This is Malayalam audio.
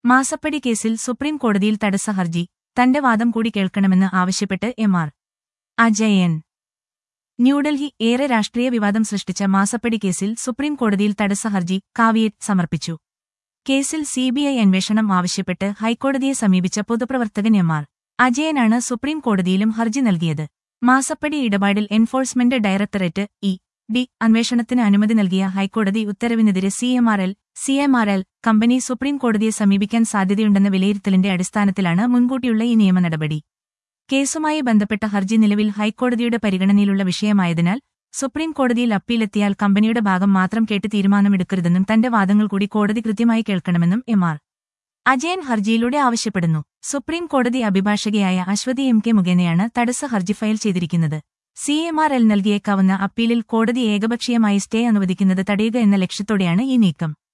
മാസപ്പടി കേസിൽ സുപ്രീം കോടതിയിൽ തടസ്സ ഹർജി തന്റെ വാദം കൂടി കേൾക്കണമെന്ന് ആവശ്യപ്പെട്ട് എം ആർ അജയൻ ന്യൂഡൽഹി ഏറെ രാഷ്ട്രീയ വിവാദം സൃഷ്ടിച്ച മാസപ്പടി കേസിൽ സുപ്രീം കോടതിയിൽ തടസ്സ ഹർജി കാവിയറ്റ് സമർപ്പിച്ചു കേസിൽ സിബിഐ അന്വേഷണം ആവശ്യപ്പെട്ട് ഹൈക്കോടതിയെ സമീപിച്ച പൊതുപ്രവർത്തകൻ എം ആർ അജയനാണ് സുപ്രീം കോടതിയിലും ഹർജി നൽകിയത് മാസപ്പടി ഇടപാടിൽ എൻഫോഴ്സ്മെന്റ് ഡയറക്ടറേറ്റ് ഇ ഡി അന്വേഷണത്തിന് അനുമതി നൽകിയ ഹൈക്കോടതി ഉത്തരവിനെതിരെ C M R L C M R L company supreme കോടതിയെ സമീപിക്കാൻ സാധ്യതയുണ്ടെന്ന വിലയിരുത്തലിന്റെ അടിസ്ഥാനത്തിലാണ് മുൻകൂട്ടിയുള്ള ഈ നിയമ നടപടി കേസുമായി ബന്ധപ്പെട്ട ഹർജി നിലവിൽ ഹൈക്കോടതിയുടെ പരിഗണനയിലുള്ള വിഷയമായതിനാൽ സുപ്രീം കോടതിയിൽ അപ്പീലെത്തിയാൽ കമ്പനിയുടെ ഭാഗം മാത്രം കേട്ട് തീരുമാനമെടുക്കരുതെന്നും തന്റെ വാദങ്ങൾ കൂടി കോടതി കൃത്യമായി കേൾക്കണമെന്നും എം ആർ അജയൻ ഹർജിയിലൂടെ ആവശ്യപ്പെടുന്നു സുപ്രീം കോടതി അഭിഭാഷകയായ അശ്വതി എം കെ മുഖേനയാണ് തടസ്സ ഹർജി ഫയൽ ചെയ്തിരിക്കുന്നത് സി എം ആർ എൽ നൽകിയേക്കാവുന്ന അപ്പീലിൽ കോടതി ഏകപക്ഷീയമായി സ്റ്റേ അനുവദിക്കുന്നത് തടയുക എന്ന ലക്ഷ്യത്തോടെയാണ് ഈ നീക്കം